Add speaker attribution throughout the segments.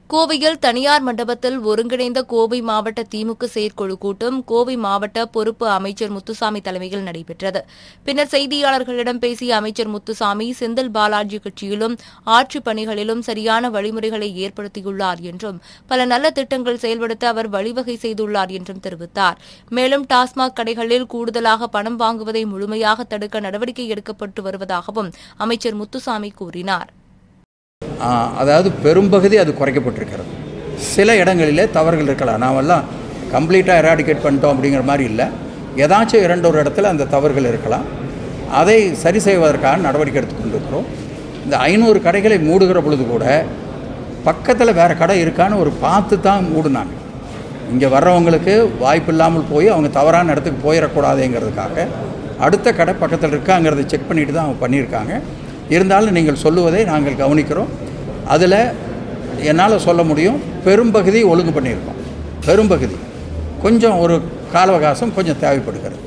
Speaker 1: கோவையில் தனியார் மண்டபத்தில் ஒருங்கிணைந்த கோவை மாவட்ட திமுக செயற்குழு கூட்டம் கோவை மாவட்ட பொறுப்பு அமைச்சர் முத்துசாமி தலைமையில் நடைபெற்றது பின்னர் செய்தியாளர்களிடம் பேசிய அமைச்சர் முத்துசாமி செந்தில் பாலாஜி கட்சியிலும் ஆட்சிப் பணிகளிலும் சரியான வழிமுறைகளை ஏற்படுத்தியுள்ளார் என்றும் பல நல்ல திட்டங்கள் செயல்படுத்த அவர் வழிவகை செய்துள்ளார் என்றும் தெரிவித்தார் மேலும் டாஸ்மாக் கடைகளில் கூடுதலாக பணம் வாங்குவதை முழுமையாக தடுக்க நடவடிக்கை எடுக்கப்பட்டு வருவதாகவும் அமைச்சர் முத்துசாமி கூறினார்
Speaker 2: ஆ, அதாவது பெரும்பகுதி அது குறைக்கப்பட்டிருக்கிறது சில இடங்களிலே தவறுகள் இருக்கலாம் நாமெல்லாம் கம்ப்ளீட்டாக எராடிகேட் பண்ணிட்டோம் அப்படிங்கிற மாதிரி இல்லை ஏதாச்சும் இரண்டு ஒரு இடத்துல அந்த தவறுகள் இருக்கலாம் அதை சரி செய்வதற்கான நடவடிக்கை எடுத்து கொண்டிருக்கிறோம் இந்த ஐநூறு கடைகளை மூடுகிற பொழுது கூட பக்கத்தில் வேறு கடை இருக்கான்னு ஒரு பார்த்து தான் மூடுனாங்க இங்கே வர்றவங்களுக்கு வாய்ப்பு இல்லாமல் போய் அவங்க தவறான இடத்துக்கு போயிடக்கூடாதுங்கிறதுக்காக அடுத்த கடை பக்கத்தில் இருக்காங்கிறத செக் பண்ணிட்டு தான் அவங்க பண்ணியிருக்காங்க இருந்தாலும் நீங்கள் சொல்லுவதை நாங்கள் கவனிக்கிறோம் அதில் என்னால் சொல்ல முடியும் பெரும்பகுதி ஒழுங்கு பண்ணியிருக்கோம் பெரும்பகுதி கொஞ்சம் ஒரு கால அவகாசம் கொஞ்சம் தேவைப்படுகிறது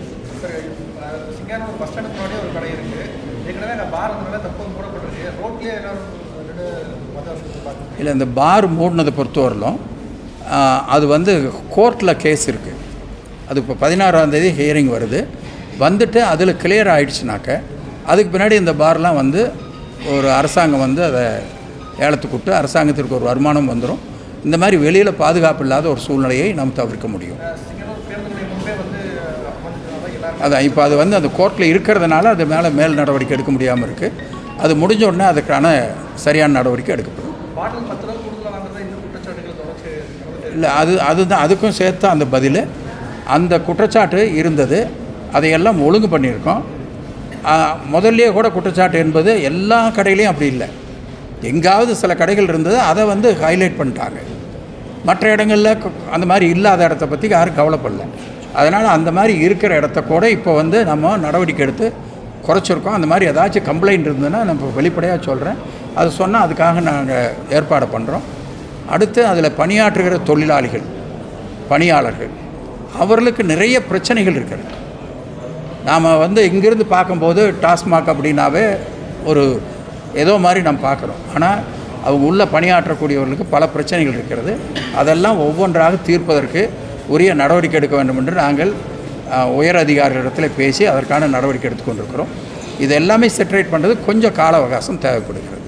Speaker 3: சிங்கானூர் பஸ் ஸ்டாண்டுக்கு முன்னாடி ஒரு கடை இருக்கு ஏற்கனவே அங்கே பார் இருந்தனால தப்பு மூடப்பட்டிருக்கு ரோட்லேயே என்ன ரெண்டு மத பார்த்து
Speaker 2: இல்லை இந்த பார் மூடினதை பொறுத்தவரையிலும் ஆ, அது வந்து கோர்ட்டில் கேஸ் இருக்குது அது இப்போ பதினாறாந்தேதி ஹியரிங் வருது வந்துட்டு அதில் கிளியர் ஆயிடுச்சுனாக்க அதுக்கு பின்னாடி இந்த பார்லாம் வந்து ஒரு அரசாங்கம் வந்து அதை ஏலத்துக்கு விட்டு அரசாங்கத்திற்கு ஒரு வருமானம் வந்துடும் இந்த மாதிரி வெளியில் பாதுகாப்பு இல்லாத ஒரு சூழ்நிலையை நாம் தவிர்க்க முடியும்
Speaker 3: சிங்கனூர் பேருந்து நிலையம் முன்பே வந்து அமைஞ்சதுனால எல்லாரும்
Speaker 2: அதான் இப்போ அது வந்து அந்த கோர்ட்டில் இருக்கிறதுனால அது மேலே மேல் நடவடிக்கை எடுக்க முடியாமல் இருக்குது அது முடிஞ்ச உடனே அதுக்கான சரியான நடவடிக்கை எடுக்கப்படும்
Speaker 3: பாட்டில் பத்து ரூபா கூடுதலாக வாங்குறதா இந்த குற்றச்சாட்டுகள் தொடர்ச்சி நடந்துட்டு
Speaker 2: இல்லை அது அதுதான் அதுக்கும் சேர்த்து அந்த பதில் அந்த குற்றச்சாட்டு இருந்தது அதையெல்லாம் ஒழுங்கு பண்ணியிருக்கோம் ஆ, முதல்லயே கூட குற்றச்சாட்டு என்பது எல்லா கடையிலையும் அப்படி இல்லை எங்காவது சில கடைகள் இருந்தது அதை வந்து ஹைலைட் பண்ணிட்டாங்க மற்ற இடங்களில் கு- அந்த மாதிரி இல்லாத இடத்த பற்றி யாரும் கவலைப்படல அதனால் அந்த மாதிரி இருக்கிற இடத்த கூட இப்போ வந்து நம்ம நடவடிக்கை எடுத்து குறைச்சிருக்கோம் அந்த மாதிரி ஏதாச்சும் கம்ப்ளைண்ட் இருந்ததுன்னா நம்ம வெளிப்படையாக சொல்கிறேன் அது சொன்னால் அதுக்காக நாங்கள் ஏற்பாடு பண்ணுறோம் அடுத்து அதில் பணியாற்றுகிற தொழிலாளிகள் பணியாளர்கள் அவர்களுக்கு நிறைய பிரச்சனைகள் இருக்கிறது நாம் வந்து இங்கிருந்து பார்க்கும்போது டாஸ்மாக் அப்படின்னாவே ஒரு ஏதோ மாதிரி நம்ம பார்க்குறோம் ஆனால் அவங்க உள்ள பணியாற்றக்கூடியவர்களுக்கு பல பிரச்சனைகள் இருக்கிறது அதெல்லாம் ஒவ்வொன்றாக தீர்ப்பதற்கு உரிய நடவடிக்கை எடுக்க வேண்டும் என்று நாங்கள் அஹ், உயர் அதிகாரிகளிடத்தில் பேசி அதற்கான நடவடிக்கை எடுத்துக்கொண்டிருக்கிறோம் இது எல்லாமே செட்டரேட் பண்ணுறது கொஞ்சம் கால அவகாசம் தேவைப்படுகிறது